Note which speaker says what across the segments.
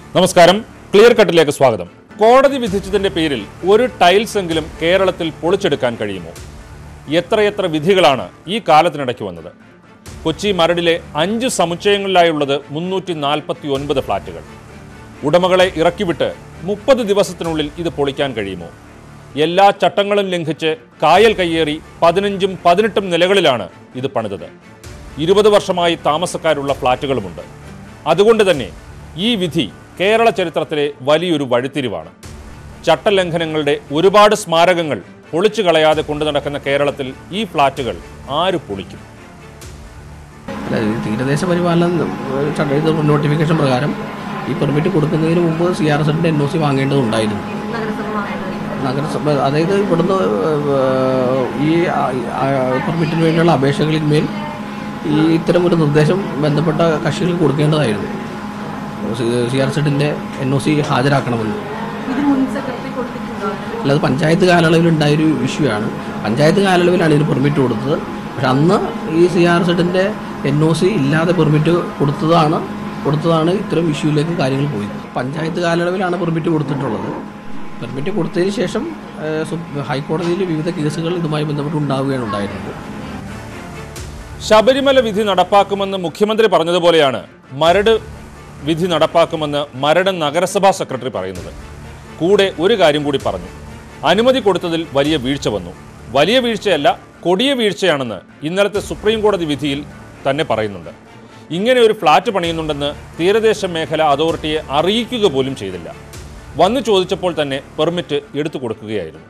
Speaker 1: നമസ്കാരം ക്ലിയർ കട്ടിലേക്ക് സ്വാഗതം കോടതി വിധിച്ചതിന്റെ പേരിൽ ഒരു ടൈൽസ് എങ്കിലും കേരളത്തിൽ പൊളിച്ചെടുക്കാൻ കഴിയുമോ എത്രയെത്ര വിധികളാണ് ഈ കാലത്തിനിടയ്ക്ക് വന്നത് കൊച്ചി മരടിലെ അഞ്ച് സമുച്ചയങ്ങളിലായുള്ളത് മുന്നൂറ്റി നാൽപ്പത്തി ഒൻപത് ഫ്ളാറ്റുകൾ ഉടമകളെ ഇറക്കിവിട്ട് മുപ്പത് ദിവസത്തിനുള്ളിൽ ഇത് പൊളിക്കാൻ കഴിയുമോ എല്ലാ ചട്ടങ്ങളും ലംഘിച്ച് കായൽ കയ്യേറി പതിനഞ്ചും പതിനെട്ടും നിലകളിലാണ് ഇത് പണിതത് ഇരുപത് വർഷമായി താമസക്കാരുള്ള ഫ്ളാറ്റുകളുമുണ്ട് അതുകൊണ്ട് തന്നെ ഈ വിധി കേരള ചരിത്രത്തിലെ വലിയൊരു വഴിത്തിരിവാണ് ചട്ടലംഘനങ്ങളുടെ ഒരുപാട് സ്മാരകങ്ങൾ പൊളിച്ചു കളയാതെ കൊണ്ടു നടക്കുന്ന കേരളത്തിൽ ഈ ഫ്ളാറ്റുകൾ ആര് പൊളിക്കും
Speaker 2: അല്ല ഈ തീരദേശ പരിപാലനം ഏഹ്, ചട്ട ഇത് നോട്ടിഫിക്കേഷൻ പ്രകാരം ഈ പെർമിറ്റ് കൊടുക്കുന്നതിന് മുമ്പ് സി ആർ എസിൻ്റെ എൻ ഒ സി വാങ്ങേണ്ടതുണ്ടായിരുന്നു നഗരസഭ അതായത് ഇവിടുന്ന് ഏഹ്, ഈ പെർമിറ്റിന് വേണ്ടിയുള്ള അപേക്ഷകളിന്മേൽ ഈ ഇത്തരം ഒരു നിർദ്ദേശം ബന്ധപ്പെട്ട കക്ഷികൾക്ക് കൊടുക്കേണ്ടതായിരുന്നു സി ആർ സെഡിൻ്റെ എൻ ഒ സി ഹാജരാക്കണമെന്ന്
Speaker 3: ഇത് മുൻ സെക്രട്ടറി കൊടുത്തിട്ടുണ്ടോ
Speaker 2: അല്ലാതെ പഞ്ചായത്ത് കാലയളവിൽ ഉണ്ടായൊരു ഇഷ്യൂ ആണ് പഞ്ചായത്ത് കാലയളവിലാണ് ഇതിന് പെർമിറ്റ് കൊടുത്തത് പക്ഷെ അന്ന് ഈ സി ആർ സെഡിൻ്റെ എൻ ഒ സി ഇല്ലാതെ പെർമിറ്റ് കൊടുത്തതാണ് കൊടുത്തതാണ് ഇത്തരം ഇഷ്യൂയിലേക്ക് കാര്യങ്ങൾ പോയത് പഞ്ചായത്ത് കാലയളവിലാണ് പെർമിറ്റ് കൊടുത്തിട്ടുള്ളത് പെർമിറ്റ് കൊടുത്തതിന് ശേഷം ഏഹ്, സു- ഹൈക്കോടതിയിൽ വിവിധ കേസുകൾ ഇതുമായി ബന്ധപ്പെട്ട് ഉണ്ടാവുകയാണ് ഉണ്ടായിരുന്നത്
Speaker 1: ശബരിമല വിധി നടപ്പാക്കുമെന്ന് മുഖ്യമന്ത്രി പറഞ്ഞതുപോലെയാണ് മരട് വിധി നടപ്പാക്കുമെന്ന് മരട് നഗരസഭാ സെക്രട്ടറി പറയുന്നത് കൂടെ ഒരു കാര്യം കൂടി പറഞ്ഞു അനുമതി കൊടുത്തതിൽ വലിയ വീഴ്ച വന്നു വലിയ വീഴ്ചയല്ല കൊടിയ വീഴ്ചയാണെന്ന് ഇന്നലത്തെ സുപ്രീം കോടതി വിധിയിൽ തന്നെ പറയുന്നുണ്ട് ഇങ്ങനെ ഒരു ഫ്ളാറ്റ് പണിയുന്നുണ്ടെന്ന് തീരദേശ മേഖല അതോറിറ്റിയെ അറിയിക്കുക പോലും ചെയ്തില്ല വന്നു ചോദിച്ചപ്പോൾ തന്നെ പെർമിറ്റ് എടുത്തു കൊടുക്കുകയായിരുന്നു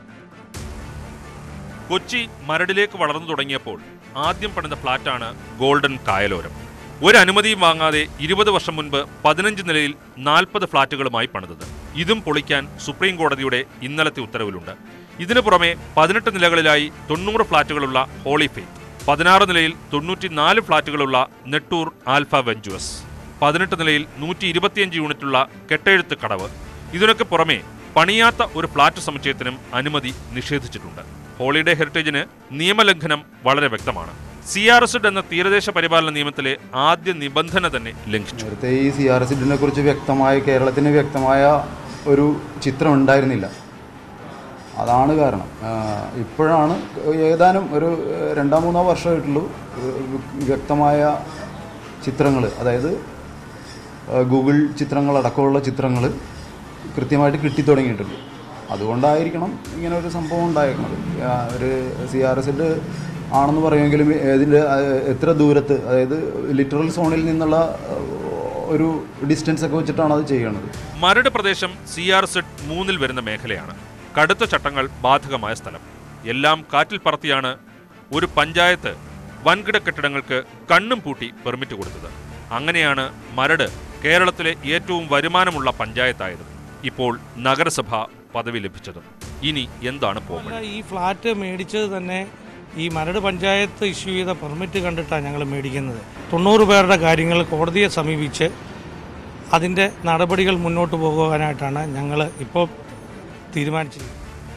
Speaker 1: കൊച്ചി മരടിലേക്ക് വളർന്നു തുടങ്ങിയപ്പോൾ ആദ്യം പണിത ഫ്ളാറ്റാണ് ഗോൾഡൻ കായലോരം ഒരു അനുമതിയും വാങ്ങാതെ ഇരുപത് വർഷം മുൻപ് പതിനഞ്ച് നിലയിൽ നാൽപ്പത് ഫ്ളാറ്റുകളുമായി പണിതത് ഇതും പൊളിക്കാൻ സുപ്രീം കോടതിയുടെ ഇന്നലത്തെ ഉത്തരവിലുണ്ട് ഇതിനു പുറമെ പതിനെട്ട് നിലകളിലായി തൊണ്ണൂറ് ഫ്ളാറ്റുകളുള്ള ഹോളി ഫെയ്ത്ത് പതിനാറ് നിലയിൽ തൊണ്ണൂറ്റിനാല് ഫ്ളാറ്റുകളുള്ള നെട്ടൂർ ആൽഫ വെഞ്ചുവസ് പതിനെട്ട് നിലയിൽ നൂറ്റി ഇരുപത്തിയഞ്ച് യൂണിറ്റുള്ള കെട്ടെഴുത്ത് കടവ് ഇതിനൊക്കെ പുറമെ പണിയാത്ത ഒരു ഫ്ളാറ്റ് സമുച്ചയത്തിനും അനുമതി നിഷേധിച്ചിട്ടുണ്ട് ഹോളിഡേ ഹെറിറ്റേജിന് നിയമലംഘനം വളരെ വ്യക്തമാണ് സി ആർ എസ് എന്ന തീരദേശ പരിപാലന നിയമത്തിലെ ആദ്യ നിബന്ധന തന്നെ ലംഘിച്ചു
Speaker 4: നേരത്തെ ഈ സി ആർ എസിഡിനെ കുറിച്ച് വ്യക്തമായ കേരളത്തിന് വ്യക്തമായ ഒരു ചിത്രം ഉണ്ടായിരുന്നില്ല അതാണ് കാരണം ആഹ് ഇപ്പോഴാണ് ഏതാനും ഒരു ഏഹ് രണ്ടോ മൂന്നോ വർഷമായിട്ടുള്ളൂ ഏഹ് വ്യക്തമായ ചിത്രങ്ങൾ അതായത് ആഹ് ഗൂഗിൾ ചിത്രങ്ങളടക്കമുള്ള ചിത്രങ്ങൾ കൃത്യമായിട്ട് കിട്ടി തുടങ്ങിയിട്ടുണ്ട് അതുകൊണ്ടായിരിക്കണം ഇങ്ങനെ ഒരു സംഭവം ഉണ്ടായിരിക്കുന്നത് ആഹ് ഒരു സി ആർ എസിഡ് ആണെന്ന് പറയുമെങ്കിലും ഇതിൻ്റെ എത്ര ദൂരത്ത് അതായത് ലിറ്ററൽ സോണിൽ നിന്നുള്ള ആഹ് ഒരു ഡിസ്റ്റൻസ് ഒക്കെ വെച്ചിട്ടാണ് അത് ചെയ്യണത്
Speaker 1: മരട് പ്രദേശം സി ആർ സെഡ് മൂന്നിൽ വരുന്ന മേഖലയാണ് കടുത്ത ചട്ടങ്ങൾ ബാധകമായ സ്ഥലം എല്ലാം കാറ്റിൽ പറത്തിയാണ് ഒരു പഞ്ചായത്ത് വൻകിട കെട്ടിടങ്ങൾക്ക് കണ്ണും പൂട്ടി പെർമിറ്റ് കൊടുത്തത് അങ്ങനെയാണ് മരട് കേരളത്തിലെ ഏറ്റവും വരുമാനമുള്ള പഞ്ചായത്തായത് ഇപ്പോൾ നഗരസഭ പദവി ലഭിച്ചതും ഇനി എന്താണ് പോകുന്നത്
Speaker 5: അല്ല, ഈ ഫ്ലാറ്റ് മേടിച്ചത് തന്നെ ഈ മരട് പഞ്ചായത്ത് ഇഷ്യൂ ചെയ്ത പെർമിറ്റ് കണ്ടിട്ടാണ് ഞങ്ങൾ മേടിക്കുന്നത് തൊണ്ണൂറ് പേരുടെ കാര്യങ്ങൾ കോടതിയെ സമീപിച്ച് അതിൻ്റെ നടപടികൾ മുന്നോട്ട് പോകുവാനായിട്ടാണ് ഞങ്ങൾ ഇപ്പോൾ തീരുമാനിച്ചിരിക്കുന്നത്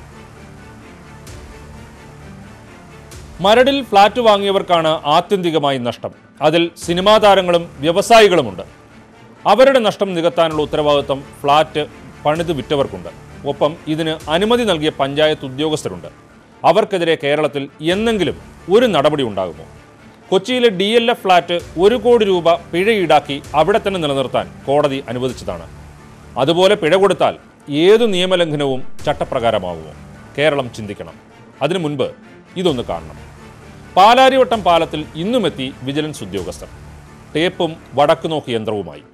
Speaker 1: മരടിൽ ഫ്ളാറ്റ് വാങ്ങിയവർക്കാണ് ആത്യന്തികമായി നഷ്ടം അതിൽ സിനിമാ താരങ്ങളും വ്യവസായികളുമുണ്ട് അവരുടെ നഷ്ടം നികത്താനുള്ള ഉത്തരവാദിത്വം ഫ്ളാറ്റ് പണിത് വിറ്റവർക്കുണ്ട് ഒപ്പം ഇതിന് അനുമതി നൽകിയ പഞ്ചായത്ത് ഉദ്യോഗസ്ഥരുണ്ട് അവർക്കെതിരെ കേരളത്തിൽ എന്നെങ്കിലും ഒരു നടപടി ഉണ്ടാകുമോ കൊച്ചിയിലെ ഡി എൽ എഫ് ഫ്ളാറ്റ് ഒരു കോടി രൂപ പിഴ ഈടാക്കി അവിടെ തന്നെ നിലനിർത്താൻ കോടതി അനുവദിച്ചതാണ് അതുപോലെ പിഴ കൊടുത്താൽ ഏതു നിയമലംഘനവും ചട്ടപ്രകാരമാകുമോ കേരളം ചിന്തിക്കണം അതിനു മുൻപ് ഇതൊന്ന് കാണണം പാലാരിവട്ടം പാലത്തിൽ ഇന്നുമെത്തി വിജിലൻസ് ഉദ്യോഗസ്ഥർ ടേപ്പും വടക്കുനോക്ക് യന്ത്രവുമായി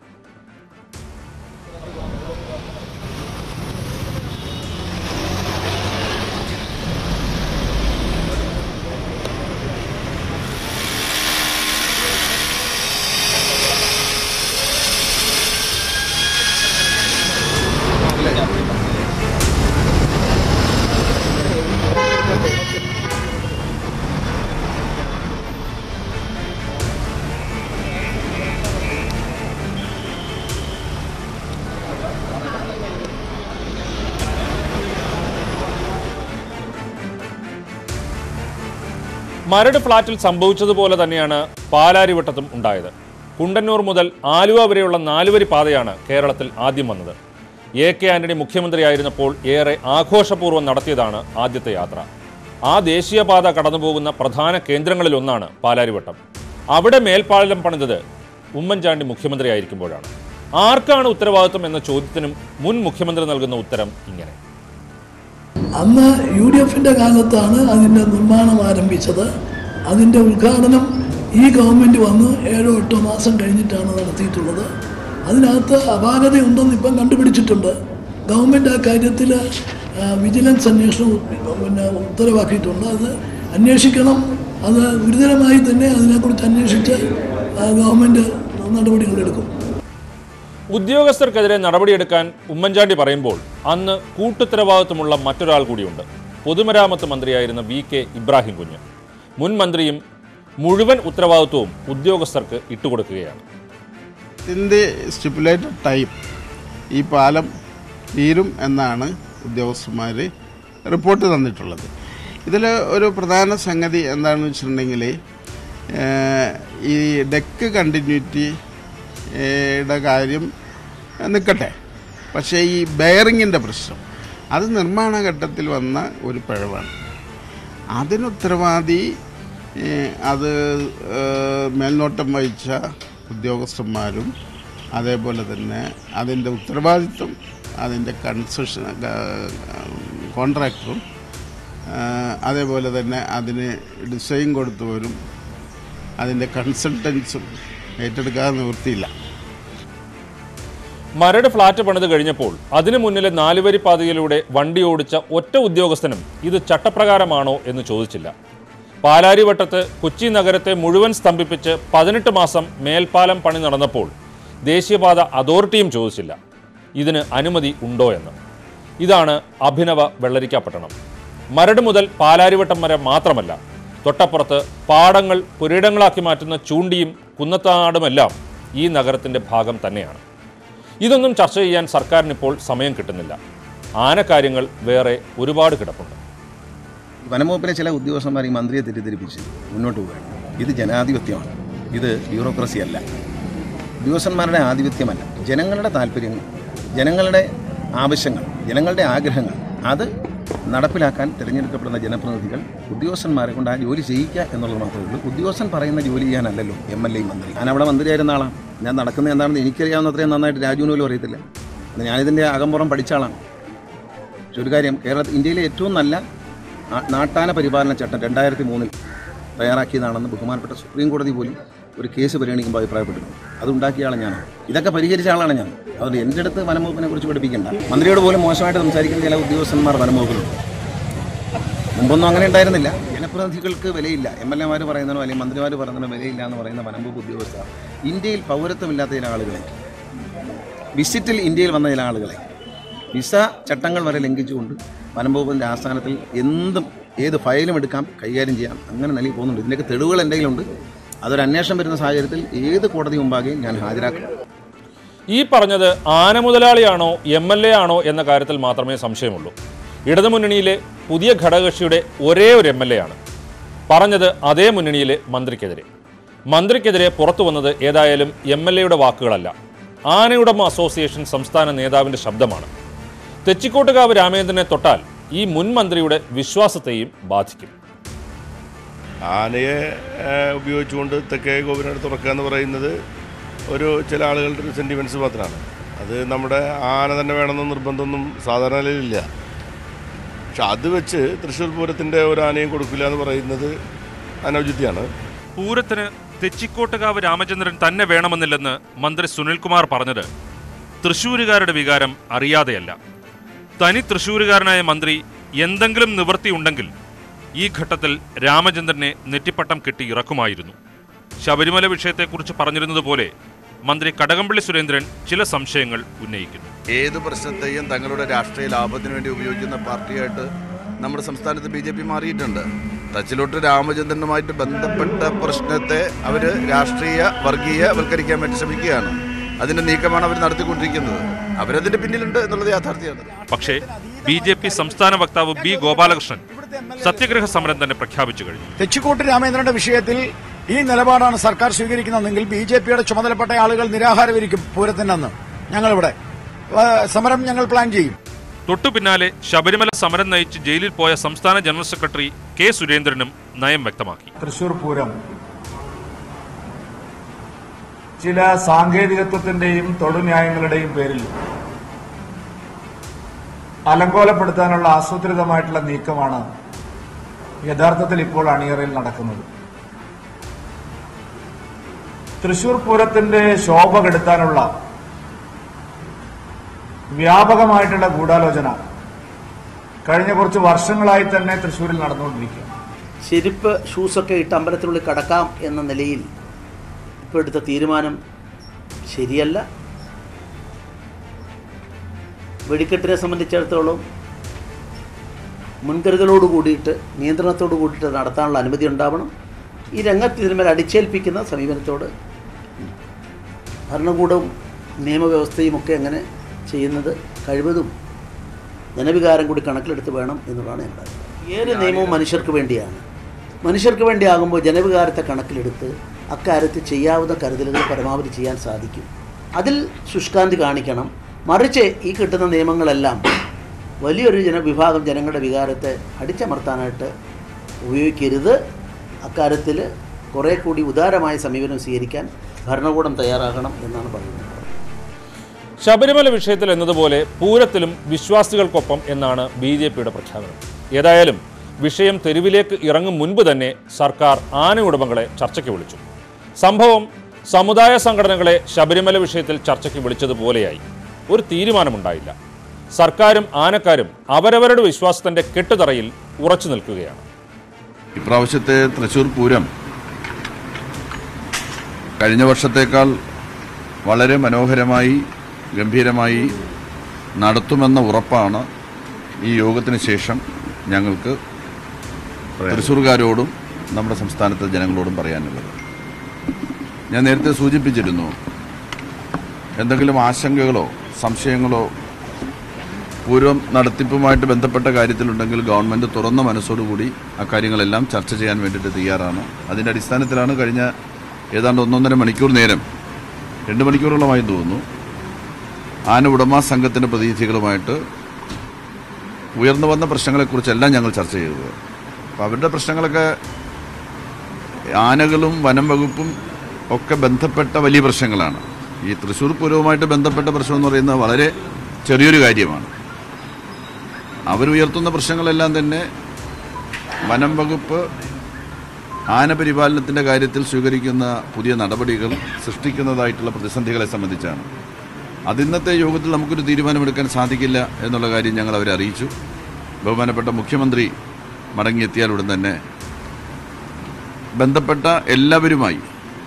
Speaker 1: മരട് ഫ്ളാറ്റിൽ സംഭവിച്ചതുപോലെ തന്നെയാണ് പാലാരിവട്ടത്തും ഉണ്ടായത് കുണ്ടന്നൂർ മുതൽ ആലുവ വരെയുള്ള നാലുവരി പാതയാണ് കേരളത്തിൽ ആദ്യം വന്നത് എ കെ ആന്റണി മുഖ്യമന്ത്രിയായിരുന്നപ്പോൾ ഏറെ ആഘോഷപൂർവ്വം നടത്തിയതാണ് ആദ്യത്തെ യാത്ര ആ ദേശീയപാത കടന്നുപോകുന്ന പ്രധാന കേന്ദ്രങ്ങളിലൊന്നാണ് പാലാരിവട്ടം അവിടെ മേൽപ്പാലം പണിതത് ഉമ്മൻചാണ്ടി മുഖ്യമന്ത്രിയായിരിക്കുമ്പോഴാണ് ആർക്കാണ് ഉത്തരവാദിത്വം എന്ന ചോദ്യത്തിനും മുൻ മുഖ്യമന്ത്രി നൽകുന്ന ഉത്തരം ഇങ്ങനെ
Speaker 6: അന്ന് യു ഡി എഫിൻ്റെ കാലത്താണ് അതിൻ്റെ നിർമ്മാണം ആരംഭിച്ചത് അതിൻ്റെ ഉദ്ഘാടനം ഈ ഗവൺമെൻറ് വന്ന് ഏഴോ എട്ടോ മാസം കഴിഞ്ഞിട്ടാണ് നടത്തിയിട്ടുള്ളത് അതിനകത്ത് അപാകതയുണ്ടെന്ന് ഇപ്പം കണ്ടുപിടിച്ചിട്ടുണ്ട് ഗവൺമെൻറ് ആ കാര്യത്തിൽ വിജിലൻസ് അന്വേഷണം ഉ- പിന്നെ ഉത്തരവാക്കിയിട്ടുണ്ട് അത് അന്വേഷിക്കണം അത് ഗുരുതരമായി തന്നെ അതിനെക്കുറിച്ച് അന്വേഷിച്ച് ആ, ഗവൺമെൻറ് നടപടികളെടുക്കും
Speaker 1: ഉദ്യോഗസ്ഥർക്കെതിരെ നടപടിയെടുക്കാൻ ഉമ്മൻചാണ്ടി പറയുമ്പോൾ അന്ന് കൂട്ടുത്തരവാദിത്വമുള്ള മറ്റൊരാൾ കൂടിയുണ്ട് പൊതുമരാമത്ത് മന്ത്രിയായിരുന്ന വി കെ ഇബ്രാഹിം കുഞ്ഞ് മുൻ മന്ത്രിയും മുഴുവൻ ഉത്തരവാദിത്വവും ഉദ്യോഗസ്ഥർക്ക് ഇട്ടുകൊടുക്കുകയാണ്
Speaker 7: ഇൻ ദി സ്റ്റിപ്പുലേറ്റഡ് ടൈം ഈ പാലം തീരും എന്നാണ് ഉദ്യോഗസ്ഥന്മാർ റിപ്പോർട്ട് തന്നിട്ടുള്ളത് ഇതിൽ ഒരു പ്രധാന സംഗതി എന്താണെന്ന് വെച്ചിട്ടുണ്ടെങ്കിൽ ഏഹ്, ഈ ഡെക്ക് കണ്ടിന്യൂറ്റിയുടെ കാര്യം നിൽക്കട്ടെ പക്ഷേ ഈ ബെയറിങ്ങിൻ്റെ പ്രശ്നം അത് നിർമ്മാണ ഘട്ടത്തിൽ വന്ന ഒരു പിഴവാണ് അതിനുത്തരവാദി ഏഹ്, അത് ഏഹ്, മേൽനോട്ടം വഹിച്ച ഉദ്യോഗസ്ഥന്മാരും അതേപോലെ തന്നെ അതിൻ്റെ ഉത്തരവാദിത്വം അതിൻ്റെ കൺസെഷൻ കോൺട്രാക്ടറും ഏഹ്, അതേപോലെ തന്നെ അതിന് ഡിസൈൻ കൊടുത്തവരും അതിൻ്റെ കൺസൾട്ടൻസും ഏറ്റെടുക്കാതെ നിവൃത്തിയില്ല
Speaker 1: മരട് ഫ്ളാറ്റ് പണിത് കഴിഞ്ഞപ്പോൾ അതിനു മുന്നിലെ നാലുവരി പാതയിലൂടെ വണ്ടി ഓടിച്ച ഒറ്റ ഉദ്യോഗസ്ഥനും ഇത് ചട്ടപ്രകാരമാണോ എന്ന് ചോദിച്ചില്ല പാലാരിവട്ടത്ത് കൊച്ചി നഗരത്തെ മുഴുവൻ സ്തംഭിപ്പിച്ച് പതിനെട്ട് മാസം മേൽപ്പാലം പണി നടന്നപ്പോൾ ദേശീയപാത അതോറിറ്റിയും ചോദിച്ചില്ല ഇതിന് അനുമതി ഉണ്ടോ എന്ന് ഇതാണ് അഭിനവ വെള്ളരിക്കാപട്ടണം മരട് മുതൽ പാലാരിവട്ടം വരെ മാത്രമല്ല തൊട്ടപ്പുറത്ത് പാടങ്ങൾ പുരയിടങ്ങളാക്കി മാറ്റുന്ന ചൂണ്ടിയും കുന്നത്താടുമെല്ലാം ഈ നഗരത്തിൻ്റെ ഭാഗം തന്നെയാണ് ഇതൊന്നും ചർച്ച ചെയ്യാൻ സർക്കാരിനിപ്പോൾ സമയം കിട്ടുന്നില്ല ആനക്കാര്യങ്ങൾ വേറെ ഒരുപാട് കിടപ്പുണ്ട്
Speaker 8: വനംവകുപ്പിലെ ചില ഉദ്യോഗസ്ഥന്മാർ ഈ മന്ത്രിയെ തെറ്റിദ്ധരിപ്പിച്ച് മുന്നോട്ട് പോവുകയാണ് ഇത് ജനാധിപത്യമാണ് ഇത് ബ്യൂറോക്രസി അല്ല ഉദ്യോഗസ്ഥന്മാരുടെ ആധിപത്യമല്ല ജനങ്ങളുടെ താല്പര്യങ്ങൾ ജനങ്ങളുടെ ആവശ്യങ്ങൾ ജനങ്ങളുടെ ആഗ്രഹങ്ങൾ അത് നടപ്പിലാക്കാൻ തിരഞ്ഞെടുക്കപ്പെടുന്ന ജനപ്രതിനിധികൾ ഉദ്യോഗസ്ഥന്മാരെ കൊണ്ട് ആ ജോലി ചെയ്യിക്കുക എന്നുള്ളത് മാത്രമേ ഉള്ളൂ ഉദ്യോഗസ്ഥൻ പറയുന്ന ജോലി ചെയ്യാനല്ലല്ലോ എം എൽ എ മന്ത്രി ഞാൻ അവിടെ മന്ത്രിയായിരുന്ന ആളാണ് ഞാൻ നടക്കുന്നത് എന്താണെന്ന് എനിക്കറിയാവുന്ന അത്രയും നന്നായിട്ട് രാജുവിന് പോലും അറിയത്തില്ല അത് ഞാനിതിൻ്റെ അകമ്പുറം പഠിച്ച ആളാണ് പക്ഷെ ഒരു കാര്യം കേരളത്തിൽ ഇന്ത്യയിലെ ഏറ്റവും നല്ല ആ- നാട്ടാന പരിപാലന ചട്ടം രണ്ടായിരത്തി മൂന്നിൽ തയ്യാറാക്കിയതാണെന്ന് ബഹുമാനപ്പെട്ട സുപ്രീം കോടതി പോലും ഒരു കേസ് പരിഗണിക്കുമ്പോൾ അഭിപ്രായപ്പെട്ടിരുന്നു അതുണ്ടാക്കിയ ആളാണ് ഞാനാണ് ഇതൊക്കെ പരിഹരിച്ച ആളാണ് ഞാൻ അതുകൊണ്ട് എൻ്റെ അടുത്ത് വനംവകുപ്പിനെ കുറിച്ച് പഠിപ്പിക്കേണ്ട മന്ത്രിയോട് പോലും മോശമായിട്ട് സംസാരിക്കുന്ന ചില ഉദ്യോഗസ്ഥന്മാർ വനംവകുപ്പിലുണ്ട് മുമ്പൊന്നും അങ്ങനെ ഉണ്ടായിരുന്നില്ല ജനപ്രതിനിധികൾക്ക് വിലയില്ല എം എൽ എമാർ പറയുന്നതിനോ അല്ലെങ്കിൽ മന്ത്രിമാർ പറയുന്നതിനോ വിലയില്ല എന്ന് പറയുന്ന വനംവകുപ്പ് ഉദ്യോഗസ്ഥർ ഇന്ത്യയിൽ പൗരത്വമില്ലാത്ത ചില ആളുകളെ വിസിറ്റിൽ ഇന്ത്യയിൽ വന്ന ചില ആളുകളെ വിസ ചട്ടങ്ങൾ വരെ ലംഘിച്ചുകൊണ്ട് വനംവകുപ്പിൻ്റെ ആസ്ഥാനത്തിൽ എന്തും ഏത് ഫയലും എടുക്കാം കൈകാര്യം ചെയ്യാം അങ്ങനെ നൽകി പോകുന്നുണ്ട് ഇതിൻ്റെയൊക്കെ തെളിവുകൾ എൻ്റെ കയ്യിലുണ്ട് അതൊരു അന്വേഷണം വരുന്ന സാഹചര്യത്തിൽ ഏത് കോടതി മുമ്പാകെയും ഞാൻ ഹാജരാക്കും
Speaker 1: ഈ പറഞ്ഞത് ആന മുതലാളിയാണോ എം എൽ എ ആണോ എന്ന കാര്യത്തിൽ മാത്രമേ സംശയമുള്ളൂ ഇടതുമുന്നണിയിലെ പുതിയ ഘടകകക്ഷിയുടെ ഒരേ ഒരു എം എൽ എ ആണ് പറഞ്ഞത് അതേ മുന്നണിയിലെ മന്ത്രിക്കെതിരെ മന്ത്രിക്കെതിരെ പുറത്തു വന്നത് ഏതായാലും എം എൽ എയുടെ വാക്കുകളല്ല ആനയുടമ അസോസിയേഷൻ സംസ്ഥാന നേതാവിന്റെ ശബ്ദമാണ് തെച്ചിക്കോട്ടുകാവ് രാമേന്ദ്രനെ തൊട്ടാൽ ഈ മുൻ മന്ത്രിയുടെ വിശ്വാസത്തെയും ബാധിക്കും
Speaker 9: ആനയെ ഏഹ്, ഉപയോഗിച്ചുകൊണ്ട് തെക്കേ ഗോപുരം തുറക്കുക എന്ന് പറയുന്നത് ഒരു ചില ആളുകളുടെ ഒരു സെൻറ്റിമെൻറ്റ്സ് മാത്രമാണ് അത് നമ്മുടെ ആന തന്നെ വേണമെന്ന് നിർബന്ധമൊന്നും സാധാരണ നിലയിലില്ല പക്ഷെ അത് വെച്ച് തൃശ്ശൂർ പൂരത്തിൻ്റെ ഒരു ആനയും കൊടുക്കില്ല എന്ന് പറയുന്നത് അനൗചിത്യമാണ്
Speaker 1: പൂരത്തിന് തെച്ചിക്കോട്ടുകാവ് രാമചന്ദ്രൻ തന്നെ വേണമെന്നില്ലെന്ന് മന്ത്രി സുനിൽകുമാർ പറഞ്ഞത് തൃശൂരുകാരുടെ വികാരം അറിയാതെയല്ല തനി തൃശൂരുകാരനായ മന്ത്രി എന്തെങ്കിലും നിവൃത്തിയുണ്ടെങ്കിൽ ഈ ഘട്ടത്തിൽ രാമചന്ദ്രനെ നെറ്റിപ്പട്ടം കെട്ടി ഇറക്കുമായിരുന്നു ശബരിമല വിഷയത്തെക്കുറിച്ച് പറഞ്ഞിരുന്നതുപോലെ മന്ത്രി കടകംപള്ളി സുരേന്ദ്രൻ ചില സംശയങ്ങൾ ഉന്നയിക്കുന്നു
Speaker 10: ഏത് പ്രശ്നത്തെയും തങ്ങളുടെ രാഷ്ട്രീയ ലാഭത്തിന് വേണ്ടി ഉപയോഗിക്കുന്ന പാർട്ടിയായിട്ട് നമ്മുടെ സംസ്ഥാനത്ത് ബി ജെ പി മാറിയിട്ടുണ്ട് തച്ചിലോട്ട് രാമചന്ദ്രനുമായിട്ട് ബന്ധപ്പെട്ട പ്രശ്നത്തെ അവർ രാഷ്ട്രീയ വർഗീയവൽക്കരിക്കാൻ വേണ്ടി ശ്രമിക്കുകയാണ് അതിന്റെ നീക്കമാണ് അവർ നടത്തിക്കൊണ്ടിരിക്കുന്നത് അവരതിന്റെ പിന്നിലുണ്ട് എന്നുള്ളത് യാഥാർത്ഥ്യമാണ്
Speaker 1: പക്ഷേ ബി ജെ പി സംസ്ഥാന വക്താവ് ബി ഗോപാലകൃഷ്ണൻ സത്യഗ്രഹ സമരം തന്നെ പ്രഖ്യാപിച്ചു കഴിഞ്ഞു
Speaker 11: തെച്ചിക്കോട്ട് രാമേന്ദ്രന്റെ വിഷയത്തിൽ ഈ നിലപാടാണ് സർക്കാർ സ്വീകരിക്കുന്നതെങ്കിൽ ബി ജെ പിയുടെ ചുമതലപ്പെട്ട ആളുകൾ നിരാഹാരമിരിക്കും പൂരത്തിന്റെ അന്ന് ഞങ്ങളിവിടെ ആ, സമരം ഞങ്ങൾ പ്ലാൻ ചെയ്യും
Speaker 1: തൊട്ടു പിന്നാലെ ശബരിമല സമരം നയിച്ച് ജയിലിൽ പോയ സംസ്ഥാന ജനറൽ സെക്രട്ടറി കെ സുരേന്ദ്രനും നയം വ്യക്തമാക്കി
Speaker 12: തൃശൂർ പൂരം ചില സാങ്കേതികത്വത്തിന്റെയും തൊടുന്യായങ്ങളുടെയും പേരിൽ അലങ്കോലപ്പെടുത്താനുള്ള ആസൂത്രിതമായിട്ടുള്ള നീക്കമാണ് യഥാർത്ഥത്തിൽ ഇപ്പോൾ അണിയറയിൽ നടക്കുന്നത് തൃശൂർ പൂരത്തിന്റെ ശോഭ കെടുത്താനുള്ള വ്യാപകമായിട്ടുള്ള ഗൂഢാലോചന കഴിഞ്ഞ കുറച്ച് വർഷങ്ങളായി തന്നെ തൃശ്ശൂരിൽ നടന്നുകൊണ്ടിരിക്കുക
Speaker 13: ചെരുപ്പ് ഷൂസൊക്കെ ഇട്ട് അമ്പലത്തിനുള്ളിൽ കടക്കാം എന്ന നിലയിൽ ഇപ്പോൾ എടുത്ത തീരുമാനം ശരിയല്ല വെടിക്കെട്ടിനെ സംബന്ധിച്ചിടത്തോളം മുൻകരുതലോട് കൂടിയിട്ട് നിയന്ത്രണത്തോട് കൂടിയിട്ട് നടത്താനുള്ള അനുമതി ഉണ്ടാവണം ഈ രംഗത്ത് ഇതിന്മേൽ അടിച്ചേൽപ്പിക്കുന്ന സമീപനത്തോട് ഭരണകൂടവും നിയമവ്യവസ്ഥയും ഒക്കെ അങ്ങനെ ചെയ്യുന്നത് കഴിവതും ജനവികാരം കൂടി കണക്കിലെടുത്ത് വേണം എന്നുള്ളതാണ് എൻ്റെ അഭിപ്രായം ഏത് നിയമവും മനുഷ്യർക്ക് വേണ്ടിയാണ് മനുഷ്യർക്ക് വേണ്ടിയാകുമ്പോൾ ജനവികാരത്തെ കണക്കിലെടുത്ത് അക്കാര്യത്തിൽ ചെയ്യാവുന്ന കരുതലുകൾ പരമാവധി ചെയ്യാൻ സാധിക്കും അതിൽ ശുഷ്കാന്തി കാണിക്കണം മറിച്ച് ഈ കിട്ടുന്ന നിയമങ്ങളെല്ലാം വലിയൊരു ജനവിഭാഗം ജനങ്ങളുടെ വികാരത്തെ അടിച്ചമർത്താനായിട്ട് ഉപയോഗിക്കരുത് അക്കാര്യത്തിൽ കുറേ കൂടി ഉദാരമായ സമീപനം സ്വീകരിക്കാൻ ഭരണകൂടം തയ്യാറാകണം എന്നാണ് പറയുന്നത്
Speaker 1: ശബരിമല വിഷയത്തിൽ എന്നതുപോലെ പൂരത്തിലും വിശ്വാസികൾക്കൊപ്പം എന്നാണ് ബി ജെ പിയുടെ പ്രഖ്യാപനം ഏതായാലും വിഷയം തെരുവിലേക്ക് ഇറങ്ങും മുൻപ് തന്നെ സർക്കാർ ആന ഉടമകളെ ചർച്ചയ്ക്ക് വിളിച്ചു സംഭവം സമുദായ സംഘടനകളെ ശബരിമല വിഷയത്തിൽ ചർച്ചയ്ക്ക് വിളിച്ചതുപോലെയായി ഒരു തീരുമാനമുണ്ടായില്ല സർക്കാരും ആനക്കാരും അവരവരുടെ വിശ്വാസത്തിന്റെ കെട്ടുതറയിൽ ഉറച്ചു നിൽക്കുകയാണ്
Speaker 10: ഇപ്രാവശ്യത്തെ തൃശ്ശൂർ പൂരം കഴിഞ്ഞ വർഷത്തേക്കാൾ വളരെ മനോഹരമായി ഗംഭീരമായി നടത്തുമെന്ന ഉറപ്പാണ് ഈ യോഗത്തിന് ശേഷം ഞങ്ങൾക്ക് തൃശ്ശൂർകാരോടും നമ്മുടെ സംസ്ഥാനത്തെ ജനങ്ങളോടും പറയാനുള്ളത് ഞാൻ നേരത്തെ സൂചിപ്പിച്ചിരുന്നു എന്തെങ്കിലും ആശങ്കകളോ സംശയങ്ങളോ പൂർവ്വം നടത്തിപ്പുമായിട്ട് ബന്ധപ്പെട്ട കാര്യത്തിലുണ്ടെങ്കിൽ ഗവൺമെൻറ് തുറന്ന മനസ്സോടുകൂടി അക്കാര്യങ്ങളെല്ലാം ചർച്ച ചെയ്യാൻ വേണ്ടിയിട്ട് തയ്യാറാണ് അതിൻ്റെ അടിസ്ഥാനത്തിലാണ് കഴിഞ്ഞ ഏതാണ്ട് ഒന്നൊന്നര മണിക്കൂർ നേരം രണ്ട് മണിക്കൂറോളമായി തോന്നുന്നു ആന ഉടമ സംഘത്തിൻ്റെ പ്രതിനിധികളുമായിട്ട് ഉയർന്നു വന്ന പ്രശ്നങ്ങളെക്കുറിച്ചെല്ലാം ഞങ്ങൾ ചർച്ച ചെയ്തത് അപ്പോൾ അവരുടെ പ്രശ്നങ്ങളൊക്കെ ആനകളും വനം വകുപ്പും ഒക്കെ ബന്ധപ്പെട്ട വലിയ പ്രശ്നങ്ങളാണ് ഈ തൃശ്ശൂർ പൂരവുമായിട്ട് ബന്ധപ്പെട്ട പ്രശ്നം എന്ന് പറയുന്നത് വളരെ ചെറിയൊരു കാര്യമാണ് അവരുയർത്തുന്ന പ്രശ്നങ്ങളെല്ലാം തന്നെ വനം വകുപ്പ് ആന പരിപാലനത്തിൻ്റെ കാര്യത്തിൽ സ്വീകരിക്കുന്ന പുതിയ നടപടികൾ സൃഷ്ടിക്കുന്നതായിട്ടുള്ള പ്രതിസന്ധികളെ സംബന്ധിച്ചാണ് അത് ഇന്നത്തെ യോഗത്തിൽ നമുക്കൊരു തീരുമാനമെടുക്കാൻ സാധിക്കില്ല എന്നുള്ള കാര്യം ഞങ്ങൾ അവരെ അറിയിച്ചു ബഹുമാനപ്പെട്ട മുഖ്യമന്ത്രി മടങ്ങിയെത്തിയാൽ ഉടൻ തന്നെ ബന്ധപ്പെട്ട എല്ലാവരുമായി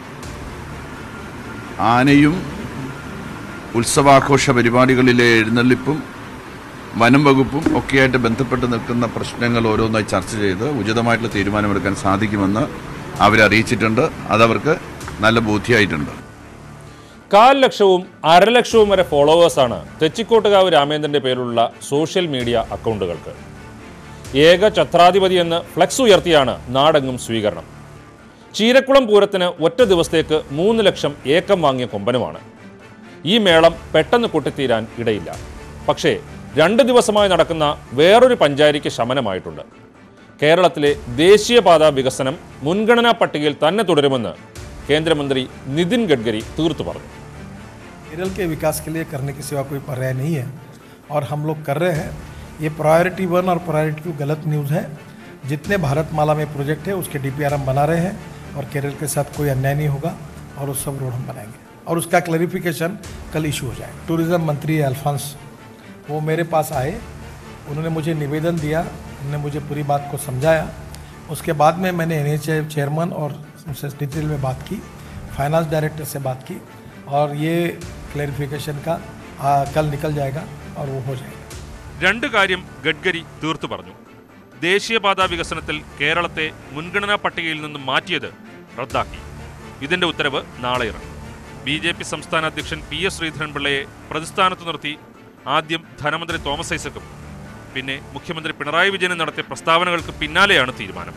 Speaker 10: ആനയും ഉത്സവാഘോഷ പരിപാടികളിലെ എഴുന്നള്ളിപ്പും വനം വകുപ്പും ഒക്കെയായിട്ട് ബന്ധപ്പെട്ട് നിൽക്കുന്ന പ്രശ്നങ്ങൾ ഓരോന്നായി ചർച്ച ചെയ്ത് ഉചിതമായിട്ടുള്ള തീരുമാനമെടുക്കാൻ സാധിക്കുമെന്ന് അവരെ അറിയിച്ചിട്ടുണ്ട് അതവർക്ക് നല്ല ബോധ്യമായിട്ടുണ്ട്
Speaker 1: കാൽ ലക്ഷവും അരലക്ഷവും വരെ ഫോളോവേഴ്സാണ് തെച്ചിക്കോട്ടുകാവ് രാമേന്ദ്രന്റെ പേരിലുള്ള സോഷ്യൽ മീഡിയ അക്കൗണ്ടുകൾക്ക് ഏക ഛത്രാധിപതി എന്ന് ഫ്ലക്സ് ഉയർത്തിയാണ് നാടെങ്ങും സ്വീകരണം ചീരക്കുളം പൂരത്തിന് ഒറ്റ ദിവസത്തേക്ക് മൂന്ന് ലക്ഷം ഏക്കം വാങ്ങിയ കൊമ്പനുമാണ് ഈ മേളം പെട്ടെന്ന് കൊട്ടിത്തീരാൻ ഇടയില്ല പക്ഷേ രണ്ട് ദിവസമായി നടക്കുന്ന വേറൊരു പഞ്ചാരിക്ക് ശമനമായിട്ടുണ്ട് കേരളത്തിലെ ദേശീയപാത വികസനം മുൻഗണനാ പട്ടികയിൽ തന്നെ തുടരുമെന്ന് കേന്ദ്രമന്ത്രി നിതിൻ ഗഡ്കരി തീർത്തു പറഞ്ഞു
Speaker 14: केरल के विकास के लिए करने की सिवा कोई पर्याय नहीं है और हम लोग कर रहे हैं ये प्रायोरिटी वन और प्रायोरिटी टू गलत न्यूज़ है जितने भारतमाला में प्रोजेक्ट है उसके डीपीआर हम बना रहे हैं और केरल के साथ कोई अन्याय नहीं होगा और उस सब रोड हम बनाएंगे और उसका क्लैरिफिकेशन कल इशू हो जाएगा टूरिज़्म मंत्री अल्फांस वो मेरे पास आए उन्होंने मुझे निवेदन दिया उन्होंने मुझे पूरी बात को समझाया उसके बाद में मैंने एन चेयरमैन और उनसे डिटेल में बात की फाइनेंस डायरेक्टर से बात की और ये क्लैरिफिकेशन का आ, कल निकल जाएगा और वो हो जाएगा
Speaker 1: രണ്ട് കാര്യം ഗഡ്കരി തീർത്തു പറഞ്ഞു ദേശീയപാതാ വികസനത്തിൽ കേരളത്തെ മുൻഗണനാ പട്ടികയിൽ നിന്നും മാറ്റിയത് റദ്ദാക്കി ഇതിന്റെ ഉത്തരവ് നാളെ ഇറങ്ങും ബി ജെ പി സംസ്ഥാന അധ്യക്ഷൻ പി എസ് ശ്രീധരൻപിള്ളയെ പ്രതിസ്ഥാനത്ത് നിർത്തി ആദ്യം ധനമന്ത്രി തോമസ് ഐസക്കും പിന്നെ മുഖ്യമന്ത്രി പിണറായി വിജയനും നടത്തിയ പ്രസ്താവനകൾക്ക് പിന്നാലെയാണ് തീരുമാനം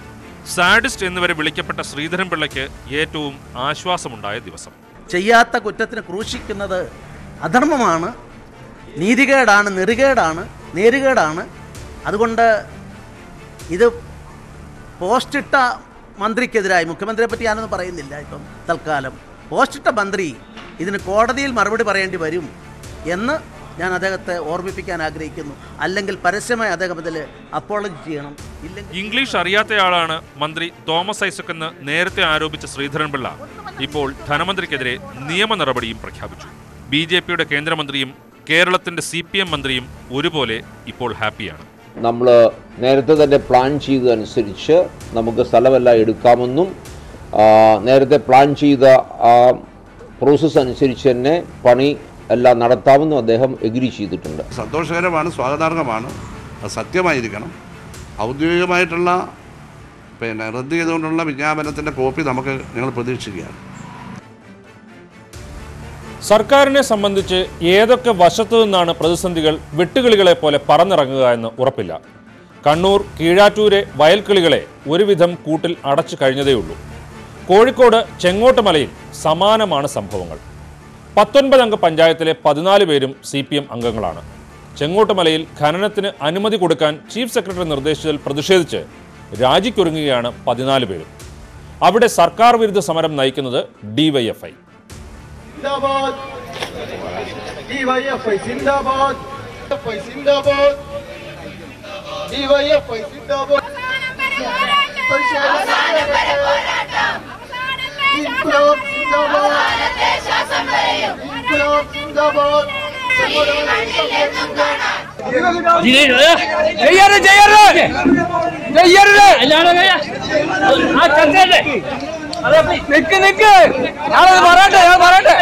Speaker 1: സാഡിസ്റ്റ് എന്നിവരെ വിളിക്കപ്പെട്ട ശ്രീധരൻപിള്ളയ്ക്ക് ഏറ്റവും ആശ്വാസമുണ്ടായ ദിവസം
Speaker 13: ചെയ്യാത്ത കുറ്റത്തിന് ക്രൂശിക്കുന്നത് അധർമ്മമാണ് നീതികേടാണ് നെറുകേടാണ് നേരുകേടാണ് അതുകൊണ്ട് ഇത് പോസ്റ്റിട്ട മന്ത്രിക്കെതിരായി മുഖ്യമന്ത്രിയെ പറ്റി ഞാനൊന്നും പറയുന്നില്ല ഇപ്പം തൽക്കാലം പോസ്റ്റിട്ട മന്ത്രി ഇതിന് കോടതിയിൽ മറുപടി പറയേണ്ടി വരും എന്ന് ഞാൻ അദ്ദേഹത്തെ ഓർമ്മിപ്പിക്കാൻ ആഗ്രഹിക്കുന്നു അല്ലെങ്കിൽ പരസ്യമായി അദ്ദേഹം ഇതിൽ അപ്പോളജി ചെയ്യണം ഇല്ലെങ്കിൽ
Speaker 1: ഇംഗ്ലീഷ് അറിയാത്തയാളാണ് മന്ത്രി തോമസ് ഐസക് എന്ന് നേരത്തെ ആരോപിച്ച ശ്രീധരൻപിള്ള ഇപ്പോൾ ധനമന്ത്രിക്കെതിരെ നിയമ നടപടിയും പ്രഖ്യാപിച്ചു ബി ജെ പിയുടെ കേന്ദ്രമന്ത്രിയും കേരളത്തിന്റെ സി പി എം മന്ത്രിയും ഒരുപോലെ ഇപ്പോൾ ഹാപ്പിയാണ്
Speaker 15: നമ്മൾ നേരത്തെ തന്നെ പ്ലാൻ ചെയ്തതനുസരിച്ച് നമുക്ക് സ്ഥലമെല്ലാം എടുക്കാമെന്നും ആ, നേരത്തെ പ്ലാൻ ചെയ്ത ആ പ്രോസസ്സ് അനുസരിച്ച് തന്നെ പണി എല്ലാം നടത്താമെന്നും അദ്ദേഹം എഗ്രി ചെയ്തിട്ടുണ്ട്
Speaker 16: സന്തോഷകരമാണ് സ്വാഗതാർഹമാണ് അത് സത്യമായിരിക്കണം ഔദ്യോഗികമായിട്ടുള്ള പിന്നെ റദ്ദ് ചെയ്തുകൊണ്ടുള്ള വിജ്ഞാപനത്തിൻ്റെ കോപ്പി നമുക്ക് ഞങ്ങൾ പ്രതീക്ഷിക്കുകയാണ്
Speaker 1: സർക്കാരിനെ സംബന്ധിച്ച് ഏതൊക്കെ വശത്തു നിന്നാണ് പ്രതിസന്ധികൾ വെട്ടുകിളികളെ പോലെ പറന്നിറങ്ങുക എന്ന് ഉറപ്പില്ല കണ്ണൂർ കീഴാറ്റൂരെ വയൽക്കിളികളെ ഒരുവിധം കൂട്ടിൽ അടച്ചു കഴിഞ്ഞതേയുള്ളൂ കോഴിക്കോട് ചെങ്ങോട്ടുമലയിൽ സമാനമാണ് സംഭവങ്ങൾ പത്തൊൻപത് അംഗ പഞ്ചായത്തിലെ പതിനാല് പേരും സി പി എം അംഗങ്ങളാണ് ചെങ്ങോട്ടുമലയിൽ ഖനനത്തിന് അനുമതി കൊടുക്കാൻ ചീഫ് സെക്രട്ടറി നിർദ്ദേശിച്ചതിൽ പ്രതിഷേധിച്ച് രാജിക്കൊരുങ്ങുകയാണ് പതിനാല് പേരും അവിടെ സർക്കാർ വിരുദ്ധ സമരം നയിക്കുന്നത് ഡിവൈഎഫ്ഐ
Speaker 17: സിന്ദാബാദ് ഡിവൈഎഫ്ഐ സിന്ദാബാദ് എഫ്ഐ സിന്ദാബാദ് ഡിവൈഎഫ്ഐ സിന്ദാബാദ് ഇൻക്ലാബ് സിന്ദാബാദ് ഇൻക്ലാബ് സിന്ദാബാദ്
Speaker 18: ചെയ്യരുത് ചെയ്യരുത് ചെയ്യരുത് ആ ചർച്ചയല്ലേ നിക്ക് നിക്ക് ഞാനത് പറയട്ടെ ഞാൻ പറയട്ടെ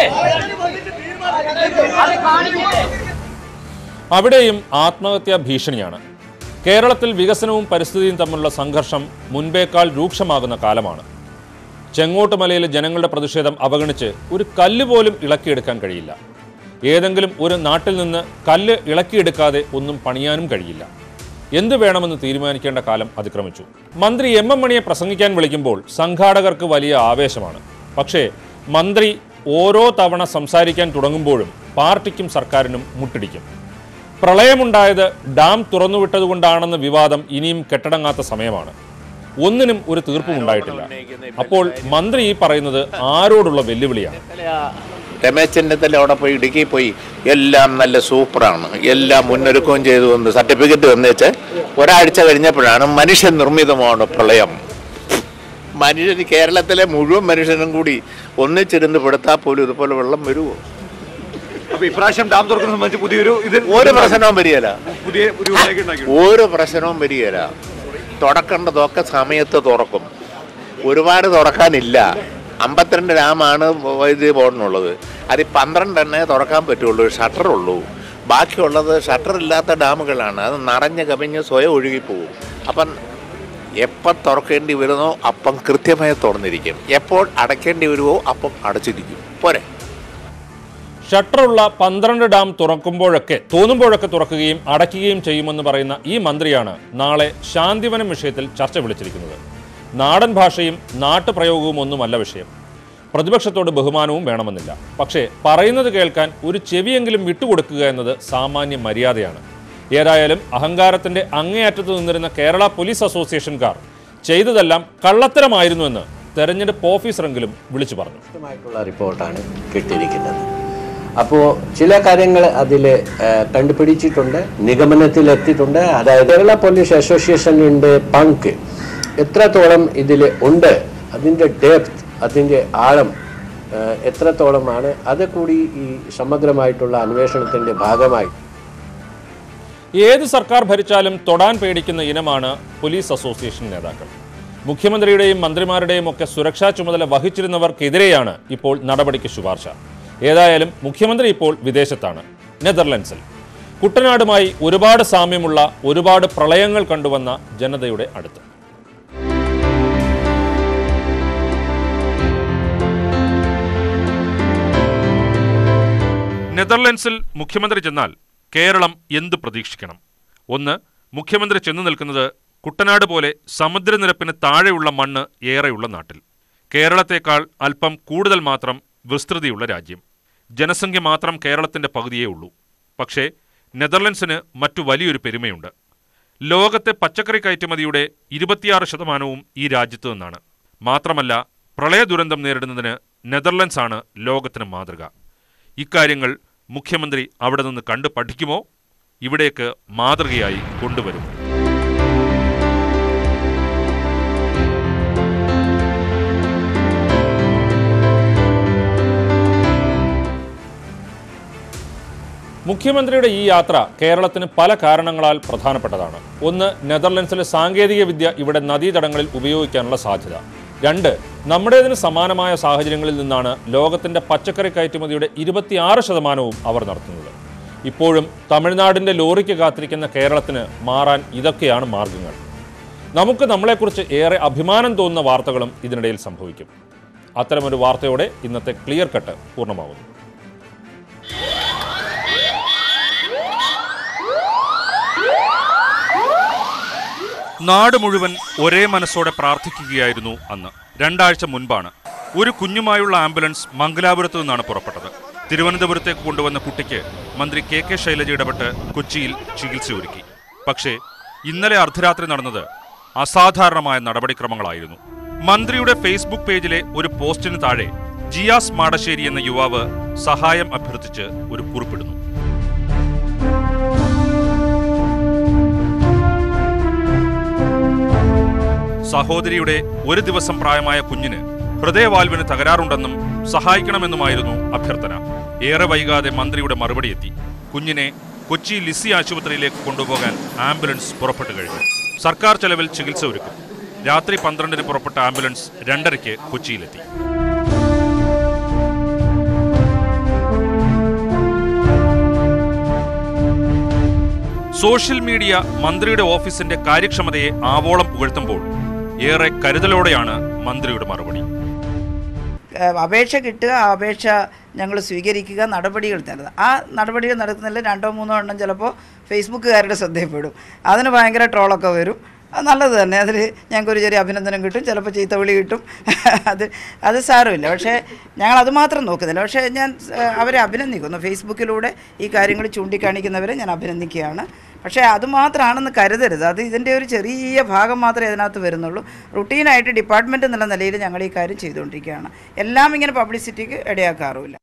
Speaker 1: അവിടെയും ആത്മഹത്യാ ഭീഷണിയാണ് കേരളത്തിൽ വികസനവും പരിസ്ഥിതിയും തമ്മിലുള്ള സംഘർഷം മുൻപേക്കാൾ രൂക്ഷമാകുന്ന കാലമാണ് ചെങ്ങോട്ടുമലയിലെ ജനങ്ങളുടെ പ്രതിഷേധം അവഗണിച്ച് ഒരു കല്ല് പോലും ഇളക്കിയെടുക്കാൻ കഴിയില്ല ഏതെങ്കിലും ഒരു നാട്ടിൽ നിന്ന് കല്ല് ഇളക്കിയെടുക്കാതെ ഒന്നും പണിയാനും കഴിയില്ല എന്ത് വേണമെന്ന് തീരുമാനിക്കേണ്ട കാലം അതിക്രമിച്ചു മന്ത്രി എം എം മണിയെ പ്രസംഗിക്കാൻ വിളിക്കുമ്പോൾ സംഘാടകർക്ക് വലിയ ആവേശമാണ് പക്ഷേ മന്ത്രി ഓരോ തവണ സംസാരിക്കാൻ തുടങ്ങുമ്പോഴും പാർട്ടിക്കും സർക്കാരിനും മുട്ടിടിക്കും പ്രളയമുണ്ടായത് ഡാം തുറന്നുവിട്ടതുകൊണ്ടാണെന്ന വിവാദം ഇനിയും കെട്ടടങ്ങാത്ത സമയമാണ് ഒന്നിനും ഒരു തീർപ്പും ഉണ്ടായിട്ടില്ല അപ്പോൾ മന്ത്രി ഈ പറയുന്നത് ആരോടുള്ള വെല്ലുവിളിയാണ്
Speaker 19: രമേശ് ചെന്നിത്തല അവിടെ പോയി ഇടുക്കി പോയി എല്ലാം നല്ല സൂപ്പറാണ് എല്ലാം മുന്നൊരുക്കവും ചെയ്തു എന്ന് സർട്ടിഫിക്കറ്റ് വന്നേച്ച് ഒരാഴ്ച കഴിഞ്ഞപ്പോഴാണ് മനുഷ്യ നിർമ്മിതമാണ് പ്രളയം മനുഷ്യന് കേരളത്തിലെ മുഴുവൻ മനുഷ്യനും കൂടി ഒന്നിച്ചിരുന്ന് പെടുത്താൽ പോലും ഇതുപോലെ വെള്ളം വരുമോ
Speaker 20: അപ്പൊ ഇപ്രാവശ്യം ഡാം തുറക്കുന്നത് സംബന്ധിച്ച് പുതിയൊരു ഇത്
Speaker 19: ഒരു പ്രശ്നവും വരികയില്ല
Speaker 20: പുതിയ പുതിയ ഉള്ളേക്ക് ഉണ്ടാക്കി
Speaker 19: ഒരു പ്രശ്നവും വരികയില്ല തുറക്കേണ്ടതൊക്കെ സമയത്ത് തുറക്കും ഒരുപാട് തുറക്കാനില്ല അമ്പത്തിരണ്ട് ഡാമാണ് വൈദ്യുതി ബോർഡിനുള്ളത് അതിൽ പന്ത്രണ്ടെണ്ണേ തുറക്കാൻ പറ്റുള്ളൂ ഷട്ടറുള്ളൂ ബാക്കിയുള്ളത് ഷട്ടർ ഇല്ലാത്ത ഡാമുകളാണ് അത് നിറഞ്ഞ് കവിഞ്ഞ് സ്വയം ഒഴുകിപ്പോകും അപ്പം എപ്പം തുറക്കേണ്ടി വരുന്നോ അപ്പം കൃത്യമായി തുറന്നിരിക്കും എപ്പോൾ അടയ്ക്കേണ്ടി വരുമോ അപ്പം അടച്ചിരിക്കും പോരെ
Speaker 1: ഷട്ടറുള്ള പന്ത്രണ്ട് ഡാം തുറക്കുമ്പോഴൊക്കെ തോന്നുമ്പോഴൊക്കെ തുറക്കുകയും അടയ്ക്കുകയും ചെയ്യുമെന്ന് പറയുന്ന ഈ മന്ത്രിയാണ് നാളെ ശാന്തിവനം വിഷയത്തിൽ ചർച്ച വിളിച്ചിരിക്കുന്നത് നാടൻ ഭാഷയും നാട്ടുപ്രയോഗവും ഒന്നുമല്ല വിഷയം പ്രതിപക്ഷത്തോട് ബഹുമാനവും വേണമെന്നില്ല പക്ഷേ പറയുന്നത് കേൾക്കാൻ ഒരു ചെവിയെങ്കിലും വിട്ടുകൊടുക്കുക എന്നത് സാമാന്യ മര്യാദയാണ് ഏതായാലും അഹങ്കാരത്തിന്റെ അങ്ങേയറ്റത്ത് നിന്നിരുന്ന കേരള പോലീസ് അസോസിയേഷൻകാർ ചെയ്തതെല്ലാം കള്ളത്തരമായിരുന്നുവെന്ന് തെരഞ്ഞെടുപ്പ് ഓഫീസറെങ്കിലും വിളിച്ചു പറഞ്ഞു
Speaker 21: വ്യക്തമായിട്ടുള്ള റിപ്പോർട്ടാണ് കിട്ടിയിരിക്കുന്നത് അപ്പോൾ ചില കാര്യങ്ങൾ അതിൽ കണ്ടുപിടിച്ചിട്ടുണ്ട് നിഗമനത്തിലെത്തിയിട്ടുണ്ട് അതായത് കേരള പോലീസ് അസോസിയേഷനിൻ്റെ പങ്ക് എത്രത്തോളം ഇതിൽ ഉണ്ട് അതിൻ്റെ ഡെപ്ത് അതിൻ്റെ ആഴം ആ, എത്രത്തോളമാണ് അത് കൂടി ഈ സമഗ്രമായിട്ടുള്ള അന്വേഷണത്തിൻ്റെ ഭാഗമായി
Speaker 1: ഏത് സർക്കാർ ഭരിച്ചാലും തൊടാൻ പേടിക്കുന്ന ഇനമാണ് പോലീസ് അസോസിയേഷൻ നേതാക്കൾ മുഖ്യമന്ത്രിയുടെയും മന്ത്രിമാരുടെയും ഒക്കെ സുരക്ഷാ ചുമതല വഹിച്ചിരുന്നവർക്കെതിരെയാണ് ഇപ്പോൾ നടപടിക്ക് ശുപാർശ ഏതായാലും മുഖ്യമന്ത്രി ഇപ്പോൾ വിദേശത്താണ് നെതർലൻഡ്സിൽ കുട്ടനാടുമായി ഒരുപാട് സാമ്യമുള്ള ഒരുപാട് പ്രളയങ്ങൾ കണ്ടുവന്ന ജനതയുടെ അടുത്ത് നെതർലൻഡ്സിൽ മുഖ്യമന്ത്രി ചെന്നാൽ കേരളം എന്ത് പ്രതീക്ഷിക്കണം ഒന്ന് മുഖ്യമന്ത്രി ചെന്നു നിൽക്കുന്നത് കുട്ടനാട് പോലെ സമുദ്രനിരപ്പിന് താഴെയുള്ള മണ്ണ് ഏറെയുള്ള നാട്ടിൽ കേരളത്തേക്കാൾ അല്പം കൂടുതൽ മാത്രം വിസ്തൃതിയുള്ള രാജ്യം ജനസംഖ്യ മാത്രം കേരളത്തിന്റെ പകുതിയേ ഉള്ളൂ പക്ഷേ നെതർലൻഡ്സിന് മറ്റു വലിയൊരു പെരുമയുണ്ട് ലോകത്തെ പച്ചക്കറി കയറ്റുമതിയുടെ ഇരുപത്തിയാറ് ശതമാനവും ഈ രാജ്യത്തു നിന്നാണ് മാത്രമല്ല പ്രളയ ദുരന്തം നേരിടുന്നതിന് നെതർലൻഡ്സ് ആണ് ലോകത്തിന് മാതൃക ഇക്കാര്യങ്ങൾ മുഖ്യമന്ത്രി അവിടെ നിന്ന് കണ്ടു പഠിക്കുമോ ഇവിടേക്ക് മാതൃകയായി കൊണ്ടുവരും മുഖ്യമന്ത്രിയുടെ ഈ യാത്ര കേരളത്തിന് പല കാരണങ്ങളാൽ പ്രധാനപ്പെട്ടതാണ് ഒന്ന് നെതർലൻഡ്സിലെ സാങ്കേതിക വിദ്യ ഇവിടെ നദീതടങ്ങളിൽ ഉപയോഗിക്കാനുള്ള സാധ്യത രണ്ട് നമ്മുടേതിന് സമാനമായ സാഹചര്യങ്ങളിൽ നിന്നാണ് ലോകത്തിന്റെ പച്ചക്കറി കയറ്റുമതിയുടെ ഇരുപത്തിയാറ് ശതമാനവും അവർ നടത്തുന്നത് ഇപ്പോഴും തമിഴ്നാടിന്റെ ലോറിക്ക് കാത്തിരിക്കുന്ന കേരളത്തിന് മാറാൻ ഇതൊക്കെയാണ് മാർഗങ്ങൾ നമുക്ക് നമ്മളെക്കുറിച്ച് ഏറെ അഭിമാനം തോന്നുന്ന വാർത്തകളും ഇതിനിടയിൽ സംഭവിക്കും അത്തരമൊരു വാർത്തയോടെ ഇന്നത്തെ ക്ലിയർ കട്ട് പൂർണ്ണമാകുന്നു നാട് മുഴുവൻ ഒരേ മനസ്സോടെ പ്രാർത്ഥിക്കുകയായിരുന്നു അന്ന് രണ്ടാഴ്ച മുൻപാണ് ഒരു കുഞ്ഞുമായുള്ള ആംബുലൻസ് മംഗലാപുരത്തു നിന്നാണ് പുറപ്പെട്ടത് തിരുവനന്തപുരത്തേക്ക് കൊണ്ടുവന്ന കുട്ടിക്ക് മന്ത്രി കെ കെ ശൈലജ ഇടപെട്ട് കൊച്ചിയിൽ ചികിത്സ ഒരുക്കി പക്ഷേ ഇന്നലെ അർദ്ധരാത്രി നടന്നത് അസാധാരണമായ നടപടിക്രമങ്ങളായിരുന്നു മന്ത്രിയുടെ ഫേസ്ബുക്ക് പേജിലെ ഒരു പോസ്റ്റിന് താഴെ ജിയാസ് മാടശ്ശേരി എന്ന യുവാവ് സഹായം അഭ്യർത്ഥിച്ച് ഒരു കുറിപ്പിടുന്നു സഹോദരിയുടെ ഒരു ദിവസം പ്രായമായ കുഞ്ഞിന് ഹൃദയവാൽവിന് തകരാറുണ്ടെന്നും സഹായിക്കണമെന്നുമായിരുന്നു അഭ്യർത്ഥന ഏറെ വൈകാതെ മന്ത്രിയുടെ മറുപടി എത്തി കുഞ്ഞിനെ കൊച്ചി ലിസി ആശുപത്രിയിലേക്ക് കൊണ്ടുപോകാൻ ആംബുലൻസ് പുറപ്പെട്ടു കഴിഞ്ഞു സർക്കാർ ചെലവിൽ ചികിത്സ ഒരുക്കും രാത്രി പന്ത്രണ്ടിന് പുറപ്പെട്ട ആംബുലൻസ് രണ്ടരയ്ക്ക് കൊച്ചിയിലെത്തി സോഷ്യൽ മീഡിയ മന്ത്രിയുടെ ഓഫീസിന്റെ കാര്യക്ഷമതയെ ആവോളം പുകഴ്ത്തുമ്പോൾ ഏറെ കരുതലോടെയാണ് മന്ത്രിയുടെ മറുപടി
Speaker 3: ഏഹ് അപേക്ഷ കിട്ടുക ആ അപേക്ഷ ഞങ്ങൾ സ്വീകരിക്കുക നടപടികൾ തരുന്നത് ആ നടപടികൾ നടത്തുന്നതിൽ രണ്ടോ മൂന്നോ എണ്ണം ചിലപ്പോൾ ഫേസ്ബുക്കുകാരുടെ ശ്രദ്ധയിൽപ്പെടും അതിന് ഭയങ്കര ട്രോളൊക്കെ വരും അത് നല്ലത് തന്നെ അതിൽ ഞങ്ങൾക്കൊരു ചെറിയ അഭിനന്ദനം കിട്ടും ചിലപ്പോൾ ചീത്തവിളി കിട്ടും അത് അത് സാരമില്ല പക്ഷേ ഞങ്ങൾ അത് മാത്രം നോക്കുന്നില്ല പക്ഷേ ഞാൻ ഏഹ്, അവരെ അഭിനന്ദിക്കുന്നു ഫേസ്ബുക്കിലൂടെ ഈ കാര്യങ്ങൾ ചൂണ്ടിക്കാണിക്കുന്നവരെ ഞാൻ അഭിനന്ദിക്കുകയാണ് പക്ഷേ അത് മാത്രമാണെന്ന് കരുതരുത് അത് ഇതിൻ്റെ ഒരു ചെറിയ ഭാഗം മാത്രമേ അതിനകത്ത് വരുന്നുള്ളൂ റുട്ടീനായിട്ട് ഡിപ്പാർട്ട്മെൻറ്റ് എന്നുള്ള നിലയിൽ ഞങ്ങൾ ഈ കാര്യം ചെയ്തുകൊണ്ടിരിക്കുകയാണ് എല്ലാം ഇങ്ങനെ പബ്ലിസിറ്റിക്ക് ഇടയാക്കാറുമില്ല